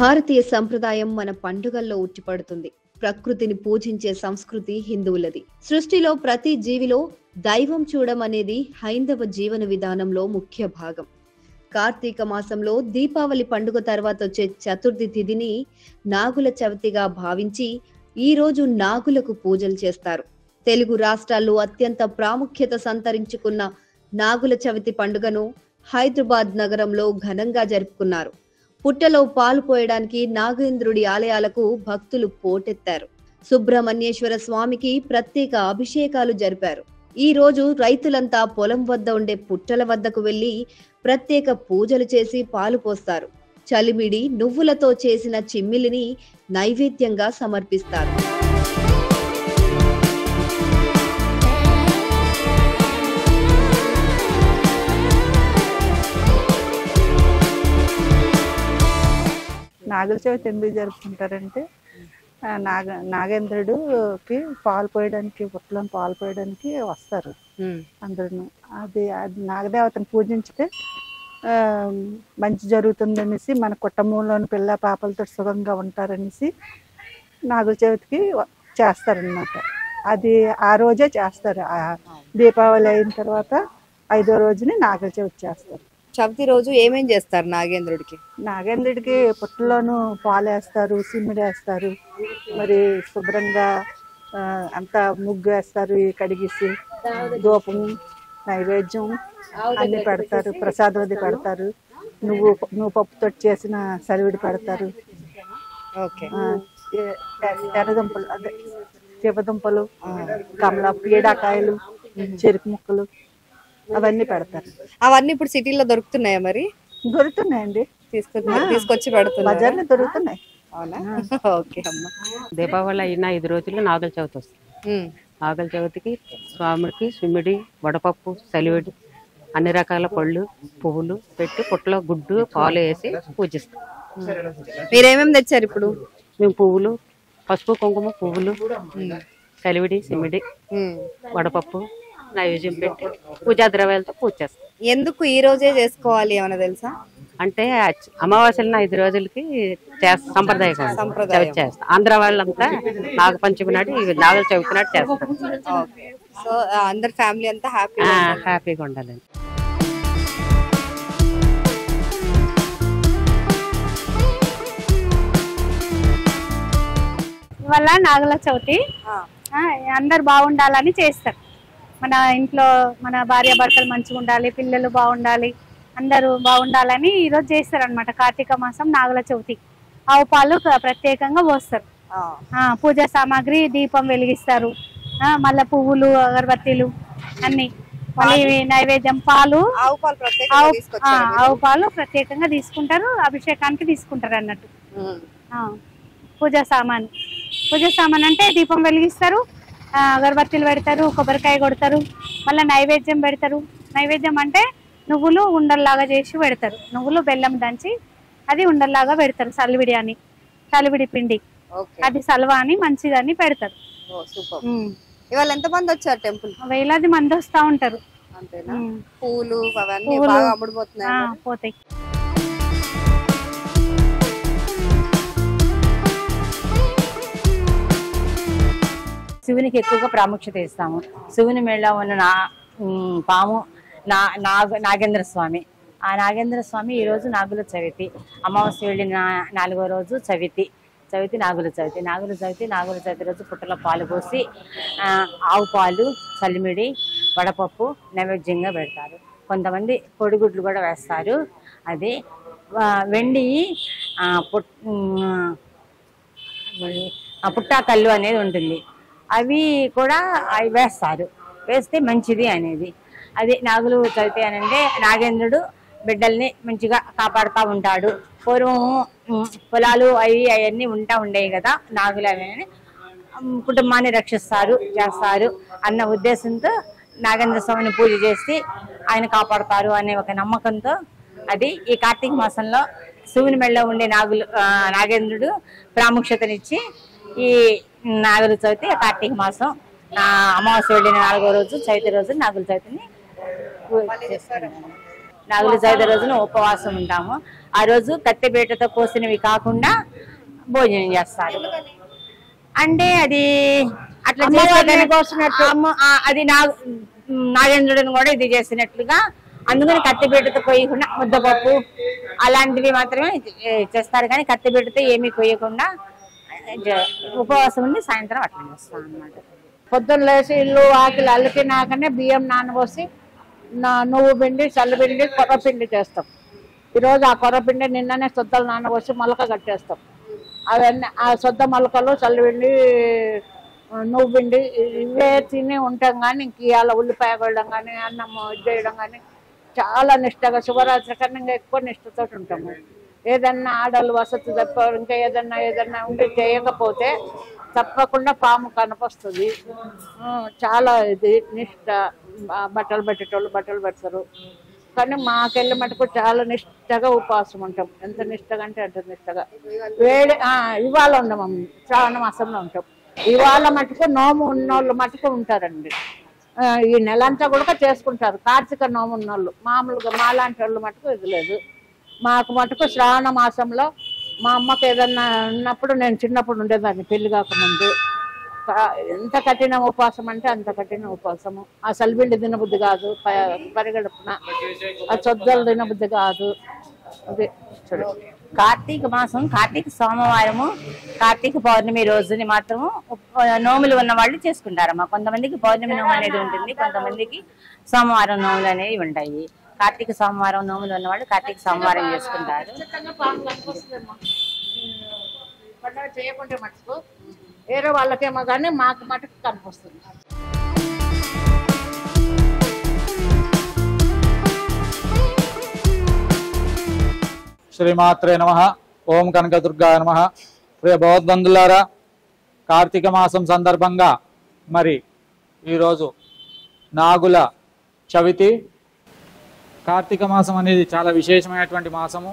భారతీయ సంప్రదాయం మన పండుగల్లో ఉట్టిపడుతుంది ప్రకృతిని పూజించే సంస్కృతి హిందువులది సృష్టిలో ప్రతి జీవిలో దైవం చూడడం అనేది హైందవ జీవన విధానంలో ముఖ్య భాగం కార్తీక మాసంలో దీపావళి పండుగ తర్వాత వచ్చే చతుర్థి తిథిని నాగుల చవితిగా భావించి ఈ రోజు నాగులకు పూజలు చేస్తారు తెలుగు రాష్ట్రాల్లో అత్యంత ప్రాముఖ్యత సంతరించుకున్న నాగుల చవితి పండుగను హైదరాబాద్ నగరంలో ఘనంగా జరుపుకున్నారు పుట్టలో పాలు పోయడానికి నాగేంద్రుడి ఆలయాలకు భక్తులు పోటెత్తారు సుబ్రహ్మణ్యేశ్వర స్వామికి ప్రత్యేక అభిషేకాలు జరిపారు ఈ రోజు రైతులంతా పొలం వద్ద ఉండే పుట్టల వద్దకు వెళ్లి ప్రత్యేక పూజలు చేసి పాలు పోస్తారు చలిమిడి నువ్వులతో చేసిన చిమ్మిలిని నైవేద్యంగా సమర్పిస్తారు నాగుల చవితి ఎందుకు జరుపుకుంటారంటే ఆ, నాగ నాగేంద్రుడుకి పాలు పోయడానికి పుట్టలో పాలు పోయడానికి వస్తారు అందరూ అది అది నాగదేవతను పూజించితే ఆ, మంచి జరుగుతుందనేసి మన కుటుంబంలోని పిల్ల పాపలతో సుఖంగా ఉంటారనేసి నాగుల చవితికి వ- చేస్తారనమాట అది ఆ రోజే చేస్తారు ఆ దీపావళి అయిన తర్వాత ఐదో రోజుని నాగుల చవితి చేస్తారు చవితి రోజు ఏమేం చేస్తారు నాగేంద్రుడికి నాగేంద్రుడికి పుట్టలోను పాలు వేస్తారు సిమ్మిడి వేస్తారు మరి శుభ్రంగా ఆ, అంతా ముగ్గు వేస్తారు ఈ కడిగేసి ధూపం నైవేద్యం అన్ని పెడతారు ప్రసాదం అది పెడతారు నువ్వు నువ్వు పప్పుతో చేసిన సలివిడి పెడతారు ఓకే ఆ, ఎ- ఎ- ఎర్రదుంపలు అదే చివదుంపలు కమల పీడాకాయలు చెరుకు ముక్కలు అవన్నీ పెడతారు అవన్నీ ఇప్పుడు సిటీలో దొరుకుతున్నాయా మరి దొరుకుతున్నాయండి తీసుకొచ్చి తీసుకొచ్చి పెడుతున్నారు బజార్లో దొరుకుతున్నాయి అవునా ఓకే అమ్మా దీపావళి అయిన ఐదు రోజులు నాగుల చవితి వస్తుంది ఉమ్. నాగుల చవితికి స్వామికి సుమ్మిడి వడపప్పు సలివిడి అన్ని రకాల పళ్ళు పువ్వులు పెట్టి పుట్టలో గుడ్డు పాలు వేసి పూజిస్తాం మీరేమేం తెచ్చారు ఇప్పుడు మేము పువ్వులు పసుపు కుంకుమ పువ్వులు కలివిడి సిమ్మిడి ఉమ్. వడపప్పు నైవేద్యం పెట్టి పూజా ద్రవ్యాలతో పూజ చేస్తాం ఎందుకు ఈ రోజే చేసుకోవాలి ఏమైనా తెలుసా అంటే అచ్- అమావాస్యలను ఐదు రోజులకి చేస్త సంప్రదాయం సంప్రదాయం. చవితి చేస్తాం ఆంధ్ర వాళ్ళంతా నాగపంచమి నాడు ఈ నాగుల చవితి నాడు చేస్తారు ఓకే సో ఆ, అందరి ఫ్యామిలీ అంతా హ్యాపీ ఆ, హ్యాపీగా ఉండాలని ఇవాళ నాగుల చవితి ఆ, అందరు బాగుండాలని చేస్తారు మన ఇంట్లో మన భార్య భర్తలు మంచిగా ఉండాలి పిల్లలు బాగుండాలి అందరూ బాగుండాలని ఈరోజు చేస్తారు అనమాట కార్తీక మాసం నాగుల చవితి ఆవు పాలు ప్ర- ప్రత్యేకంగా పోస్తారు ఆ, పూజా సామాగ్రి దీపం వెలిగిస్తారు ఆ, మళ్ళా పువ్వులు అగరబత్తీలు అన్ని మళ్ళీ ఇవి నైవేద్యం పాలు ఆవు పాలు ఆవు ప్రత్యేకంగా ఆ, తీసుకొచ్చారు ఆవు పాలు ప్రత్యేకంగా తీసుకుంటారు అభిషేకానికి తీసుకుంటారు అన్నట్టు ఉమ్. ఆ, పూజా సామాన్ పూజా సామాన్ అంటే దీపం వెలిగిస్తారు ఆ, అగరబత్తీలు పెడతారు కొబ్బరికాయ కొడతారు మళ్ళీ నైవేద్యం పెడతారు నైవేద్యం అంటే నువ్వులు ఉండల్లాగా చేసి పెడతారు నువ్వులు బెల్లం దంచి అది ఉండల్లాగా పెడతారు సలివిడి అని సలివిడి పిండి ఓకే అది సల్వా అని మంచిదని పెడతారు ఓ, సూపర్ ఉమ్. ఇవాళ ఎంత మంది వచ్చారు టెంపుల్ వేలాది మంది వస్తూ ఉంటారు అంతేనా ఉమ్. పూలు అవన్నీ పూలు. బాగా ఆ, అమ్ముడుపోతున్నాయి పోతాయి శివునికి ఎక్కువగా ప్రాముఖ్యత ఇస్తాము శివుని మెళ్ళ ఉన్న నా ఉమ్, పాము నా నాగ నాగేంద్ర స్వామి ఆ నాగేంద్ర స్వామి ఈ రోజు నాగుల చవితి అమావాస్య వెళ్ళిన నాలుగో రోజు చవితి చవితి నాగుల చవితి నాగుల చవితి నాగుల చవితి రోజు పుట్టలో పాలు పోసి ఆ, ఆవు పాలు చల్లిమిడి వడపప్పు నైవేద్యంగా పెడతారు కొంతమంది పొడిగుడ్లు కూడా వేస్తారు అది ఆ, వెండి ఆ, పుట్ ఉమ్, మరి ఆ పుట్టా కళ్ళు అనేది ఉంటుంది అవి కూడా అవి వేస్తారు వేస్తే మంచిది అనేది అది నాగులు చవితి అని అంటే నాగేంద్రుడు బిడ్డల్ని మంచిగా కాపాడుతూ ఉంటాడు పూర్వం ఉమ్, పొలాలు అవి అవన్నీ ఉంటా ఉండేవి కదా నాగులు అవి అని, ఉమ్, కుటుంబాన్ని రక్షిస్తారు చేస్తారు అన్న ఉద్దేశంతో నాగేంద్ర స్వామిని పూజ చేసి ఆయన కాపాడుతారు అనే ఒక నమ్మకంతో అది ఈ కార్తీక మాసంలో శివుని మెళ్ళ ఉండే నాగులు ఆ, నాగేంద్రుడు ప్రాముఖ్యతనిచ్చి ఈ నాగుల చవితి కార్తీక మాసం ఆ, అమావాస్య వెళ్ళిన నాలుగో రోజు చవితి రోజు నాగుల చవితిని పూజ చేసుకుంటారు. నాగుల చవితి రోజున ఉపవాసం ఉంటాము ఆ రోజు కత్తెపేటతో కోసినవి కాకుండా భోజనం చేస్తారు అంటే అది అట్లా చేస్తే అమ్మ- ఆ, అది నా నాగేంద్రుడిని కూడా ఇది చేసినట్లుగా అందుకని కత్తిపీటతో కొయ్యకుండా ముద్దపప్పు అలాంటివి మాత్రమే ఏ, చేస్తారు కానీ కత్తిపీటతో ఏమీ కొయ్యకుండా జ- ఉపవాసం ఉండి సాయంత్రం అట్లా చేస్తాం అన్నమాట పొద్దున్న లేచి ఇల్లు ఆకిలి అల్లికినాకనే బియ్యం నానబోసి నా నువ్వు పిండి చల్లపిండి కొర్రపిండి చేస్తాం ఈరోజు ఆ కొర్రపిండి నిన్ననే సొద్దలు నానబోసి మొలక కట్టేస్తాం అవన్నీ ఆ సొద్ద మొలకలు చల్లపిండి ఆ, నువ్వు పిండి ఇవే తిని ఉంటాం కానీ ఇంక ఇవాళ ఉల్లిపాయ కొట్టడం కానీ అన్నం ఇది చేయడం కానీ చాలా నిష్టగా శుభరాత్రి కన్నా ఇంకా ఎక్కువ నిష్టతో ఉంటాము ఏదన్నా ఆడలు వసతి తప్ప ఇంకా ఏదన్నా ఏదన్నా ఉండి చేయకపోతే తప్పకుండా పాము కనపస్తుంది ఆ, చాలా ఇది నిష్ట బ- బట్టలు పెట్టేటోళ్ళు బట్టలు పెడతారు కానీ మాకెళ్ళి మటుకు చాలా నిష్టగా ఉపవాసం ఉంటాం ఎంత నిష్టగా అంటే అంత నిష్టగా వేడి ఆ, ఇవాళ ఉండము శ్రావణ మాసంలో ఉంటాం ఇవాళ మటుకు నోము ఉన్నోళ్ళు మటుకు ఉంటారండి ఆ, ఈ నెలంతా కూడా చేసుకుంటారు కార్తీక నోము ఉన్నోళ్ళు మామూలుగా మాలాంటి వాళ్ళు మటుకు ఇది లేదు మాకు మటుకు శ్రావణ మాసంలో మా అమ్మకి ఏదన్నా ఉన్నప్పుడు నేను చిన్నప్పుడు ఉండేదాన్ని పెళ్లి కాకముందు కా- ఎంత కఠిన ఉపవాసం అంటే అంత కఠిన ఉపవాసము ఆ సలిబిండి తినబుద్ధి కాదు ప- పరిగడుపున ఆ చొద్దలు తినబుద్ధి కాదు అదే చూడు కార్తీక మాసం కార్తీక సోమవారము కార్తీక పౌర్ణమి రోజుని మాత్రము ఉప- నోములు ఉన్న వాళ్ళు చేసుకుంటారమ్మా కొంతమందికి పౌర్ణమి నోము అనేది ఉంటుంది కొంతమందికి సోమవారం నోములు అనేవి ఉంటాయి కార్తీక సోమవారం నోములు ఉన్న వాళ్ళు కార్తీక సోమవారం చేసుకుంటారు పండుగ చేయకుంటే మటుకు వేరే వాళ్ళకేమో కానీ మాకు మటుకు కనిపిస్తుంది శ్రీమాత్రే నమ ఓం కనకదుర్గాయ నమ ప్రియ భగవద్బంధులారా కార్తీక మాసం సందర్భంగా మరి ఈరోజు నాగుల చవితి కార్తీక మాసం అనేది చాలా విశేషమైనటువంటి మాసము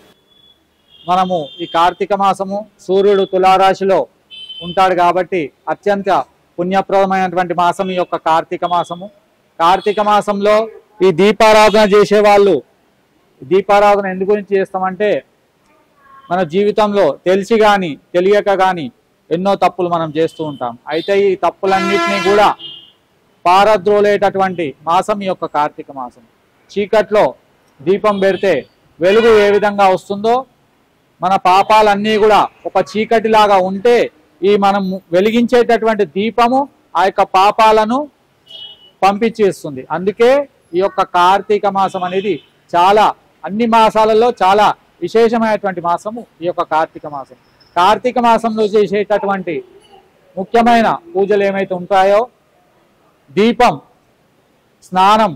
మనము ఈ కార్తీక మాసము సూర్యుడు తులారాశిలో ఉంటాడు కాబట్టి అత్యంత పుణ్యప్రదమైనటువంటి మాసం ఈ యొక్క కార్తీక మాసము కార్తీక మాసంలో ఈ దీపారాధన చేసే వాళ్ళు దీపారాధన ఎందు గురించి చేస్తామంటే మన జీవితంలో తెలిసి కానీ తెలియక కానీ ఎన్నో తప్పులు మనం చేస్తూ ఉంటాం అయితే ఈ తప్పులన్నింటినీ కూడా పారద్రోలేటటువంటి మాసం ఈ యొక్క కార్తీక మాసం చీకట్లో దీపం పెడితే వెలుగు ఏ విధంగా వస్తుందో మన పాపాలన్నీ కూడా ఒక చీకటిలాగా ఉంటే ఈ మనం వెలిగించేటటువంటి దీపము ఆ యొక్క పాపాలను పంపించేస్తుంది అందుకే ఈ యొక్క కార్తీక మాసం అనేది చాలా అన్ని మాసాలలో చాలా విశేషమైనటువంటి మాసము ఈ యొక్క కార్తీక మాసం కార్తీక మాసంలో చేసేటటువంటి ముఖ్యమైన పూజలు ఏమైతే ఉంటాయో దీపం స్నానం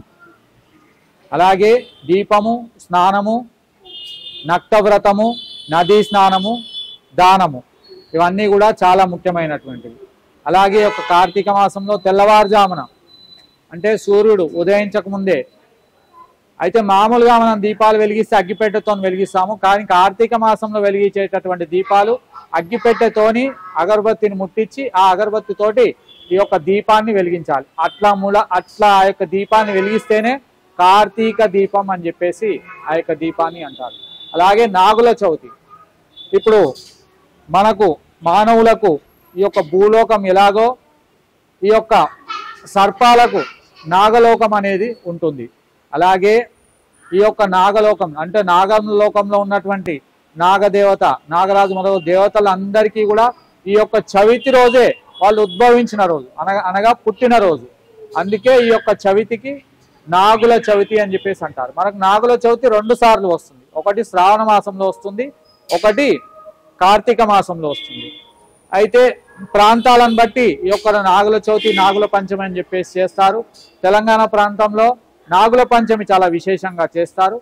అలాగే దీపము స్నానము నక్తవ్రతము నదీ స్నానము దానము ఇవన్నీ కూడా చాలా ముఖ్యమైనటువంటివి అలాగే ఒక కార్తీక మాసంలో తెల్లవారుజామున అంటే సూర్యుడు ఉదయించక ముందే అయితే మామూలుగా మనం దీపాలు వెలిగిస్తే అగ్గిపెట్టెతో వెలిగిస్తాము కానీ కార్తీక మాసంలో వెలిగించేటటువంటి దీపాలు అగ్గిపెట్టెతోని అగరబత్తిని ముట్టించి ఆ అగరబత్తితోటి ఈ యొక్క దీపాన్ని వెలిగించాలి అట్లా మూల అట్లా ఆ యొక్క దీపాన్ని వెలిగిస్తేనే కార్తీక దీపం అని చెప్పేసి ఆ యొక్క దీపాన్ని అంటారు అలాగే నాగుల చవితి ఇప్పుడు మనకు మానవులకు ఈ యొక్క భూలోకం ఎలాగో ఈ యొక్క సర్పాలకు నాగలోకం అనేది ఉంటుంది అలాగే ఈ యొక్క నాగలోకం అంటే నాగలోకంలో ఉన్నటువంటి నాగదేవత నాగరాజు మొదలు దేవతలందరికీ కూడా ఈ యొక్క చవితి రోజే వాళ్ళు ఉద్భవించిన రోజు అనగా అనగా పుట్టిన రోజు అందుకే ఈ యొక్క చవితికి నాగుల చవితి అని చెప్పేసి అంటారు మనకు నాగుల చవితి రెండు సార్లు వస్తుంది ఒకటి శ్రావణ మాసంలో వస్తుంది ఒకటి కార్తీక మాసంలో వస్తుంది అయితే ప్రాంతాలను బట్టి ఈ యొక్క నాగుల చవితి నాగుల పంచమి అని చెప్పేసి చేస్తారు తెలంగాణ ప్రాంతంలో నాగుల పంచమి చాలా విశేషంగా చేస్తారు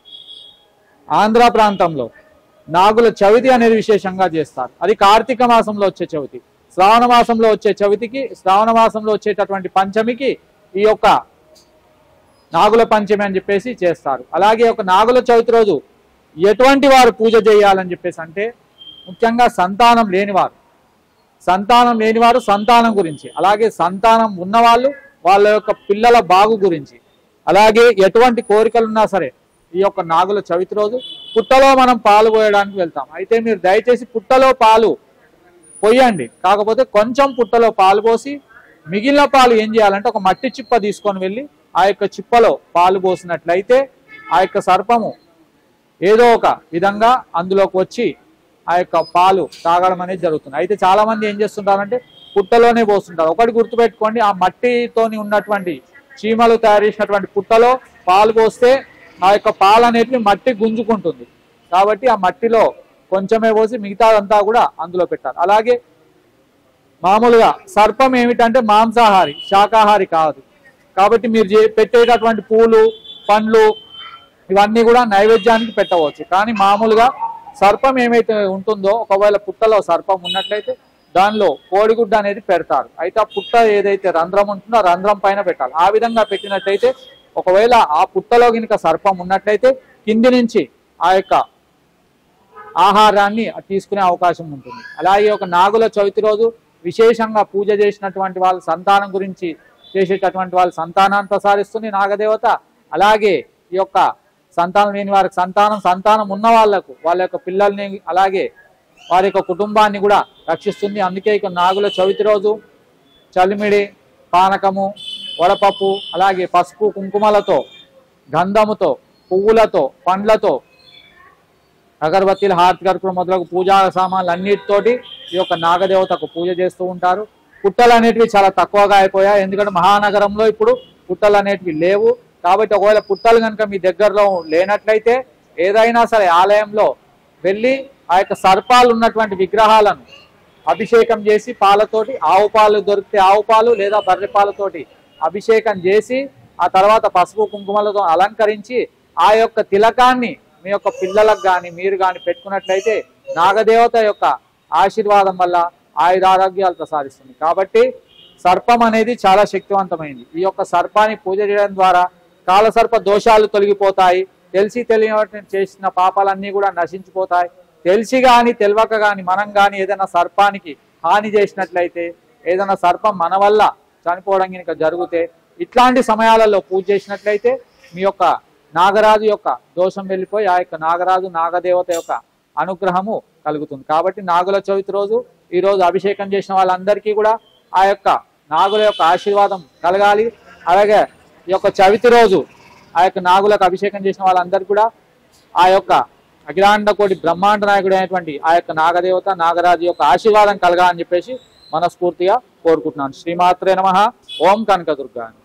ఆంధ్ర ప్రాంతంలో నాగుల చవితి అనేది విశేషంగా చేస్తారు అది కార్తీక మాసంలో వచ్చే చవితి శ్రావణ మాసంలో వచ్చే చవితికి శ్రావణ మాసంలో వచ్చేటటువంటి పంచమికి ఈ యొక్క నాగుల పంచమి అని చెప్పేసి చేస్తారు అలాగే ఒక నాగుల చవితి రోజు ఎటువంటి వారు పూజ చేయాలని చెప్పేసి అంటే ముఖ్యంగా సంతానం లేనివారు సంతానం లేనివారు సంతానం గురించి అలాగే సంతానం ఉన్నవాళ్ళు వాళ్ళ యొక్క పిల్లల బాగు గురించి అలాగే ఎటువంటి కోరికలు ఉన్నా సరే ఈ యొక్క నాగుల చవితి రోజు పుట్టలో మనం పాలు పోయడానికి వెళ్తాం అయితే మీరు దయచేసి పుట్టలో పాలు పోయండి కాకపోతే కొంచెం పుట్టలో పాలు పోసి మిగిలిన పాలు ఏం చేయాలంటే ఒక మట్టి చిప్ప తీసుకొని వెళ్ళి ఆ యొక్క చిప్పలో పాలు పోసినట్లయితే ఆ యొక్క సర్పము ఏదో ఒక విధంగా అందులోకి వచ్చి ఆ యొక్క పాలు తాగడం అనేది జరుగుతుంది అయితే చాలా మంది ఏం చేస్తుంటారంటే పుట్టలోనే పోస్తుంటారు ఒకటి గుర్తుపెట్టుకోండి ఆ మట్టితోని ఉన్నటువంటి చీమలు తయారు చేసినటువంటి పుట్టలో పాలు పోస్తే ఆ యొక్క పాలు అనేటివి మట్టి గుంజుకుంటుంది కాబట్టి ఆ మట్టిలో కొంచెమే పోసి మిగతాదంతా కూడా అందులో పెట్టాలి అలాగే మామూలుగా సర్పం ఏమిటంటే మాంసాహారి శాకాహారి కాదు కాబట్టి మీరు చే- పెట్టేటటువంటి పూలు పండ్లు ఇవన్నీ కూడా నైవేద్యానికి పెట్టవచ్చు కానీ మామూలుగా సర్పం ఏమైతే ఉంటుందో ఒకవేళ పుట్టలో సర్పం ఉన్నట్లయితే దానిలో కోడిగుడ్డ అనేది పెడతారు అయితే ఆ పుట్ట ఏదైతే రంధ్రం ఉంటుందో ఆ రంధ్రం పైన పెట్టాలి ఆ విధంగా పెట్టినట్లయితే ఒకవేళ ఆ పుట్టలో గినక సర్పం ఉన్నట్లయితే కింది నుంచి ఆ యొక్క ఆహారాన్ని తీసుకునే అవకాశం ఉంటుంది అలాగే ఒక నాగుల చవితి రోజు విశేషంగా పూజ చేసినటువంటి వాళ్ళ సంతానం గురించి చేసేటటువంటి వాళ్ళ సంతానాన్ని ప్రసారిస్తుంది నాగదేవత అలాగే ఈ యొక్క సంతానం లేని వారికి సంతానం సంతానం ఉన్న వాళ్ళకు వాళ్ళ యొక్క పిల్లల్ని అలాగే వారి యొక్క కుటుంబాన్ని కూడా రక్షిస్తుంది అందుకే ఇక నాగుల చవితి రోజు చలిమిడి పానకము వడపప్పు అలాగే పసుపు కుంకుమలతో గంధముతో పువ్వులతో పండ్లతో అగరబత్తీలు హారతి కర్పూరం మొదలగు పూజా సామాన్లు అన్నిటితోటి ఈ యొక్క నాగదేవతకు పూజ చేస్తూ ఉంటారు పుట్టలు అనేటివి చాలా తక్కువగా అయిపోయాయి ఎందుకంటే మహానగరంలో ఇప్పుడు పుట్టలు అనేటివి లేవు కాబట్టి ఒకవేళ పుట్టలు కనుక మీ దగ్గరలో లేనట్లయితే ఏదైనా సరే ఆలయంలో వెళ్ళి ఆ యొక్క సర్పాలు ఉన్నటువంటి విగ్రహాలను అభిషేకం చేసి పాలతోటి ఆవు పాలు దొరికితే ఆవు పాలు లేదా బర్రె పాలతోటి అభిషేకం చేసి ఆ తర్వాత పసుపు కుంకుమలతో అలంకరించి ఆ యొక్క తిలకాన్ని మీ యొక్క పిల్లలకు కానీ మీరు కానీ పెట్టుకున్నట్లయితే నాగదేవత యొక్క ఆశీర్వాదం వల్ల ఆయురారోగ్యాలు ప్రసాదిస్తుంది కాబట్టి సర్పం అనేది చాలా శక్తివంతమైంది ఈ యొక్క సర్పాన్ని పూజ చేయడం ద్వారా కాలసర్ప దోషాలు తొలగిపోతాయి తెలిసి తెలియని చేసిన పాపాలన్నీ కూడా నశించిపోతాయి తెలిసి గాని తెలియక గాని మనం గాని ఏదైనా సర్పానికి హాని చేసినట్లయితే ఏదైనా సర్పం మన వల్ల చనిపోవడం కనుక జరిగితే ఇట్లాంటి సమయాలలో పూజ చేసినట్లయితే మీ యొక్క నాగరాజు యొక్క దోషం వెళ్ళిపోయి ఆ యొక్క నాగరాజు నాగదేవత యొక్క అనుగ్రహము కలుగుతుంది కాబట్టి నాగుల చవితి రోజు ఈ రోజు అభిషేకం చేసిన వాళ్ళందరికీ కూడా ఆ యొక్క నాగుల యొక్క ఆశీర్వాదం కలగాలి అలాగే ఈ యొక్క చవితి రోజు ఆ యొక్క నాగులకు అభిషేకం చేసిన వాళ్ళందరికీ కూడా ఆ యొక్క అఖిలాండ కోటి బ్రహ్మాండ నాయకుడు అయినటువంటి ఆ యొక్క నాగదేవత నాగరాజు యొక్క ఆశీర్వాదం కలగాలని చెప్పేసి మనస్ఫూర్తిగా కోరుకుంటున్నాను శ్రీమాత్రే నమ ఓం కనకదుర్గా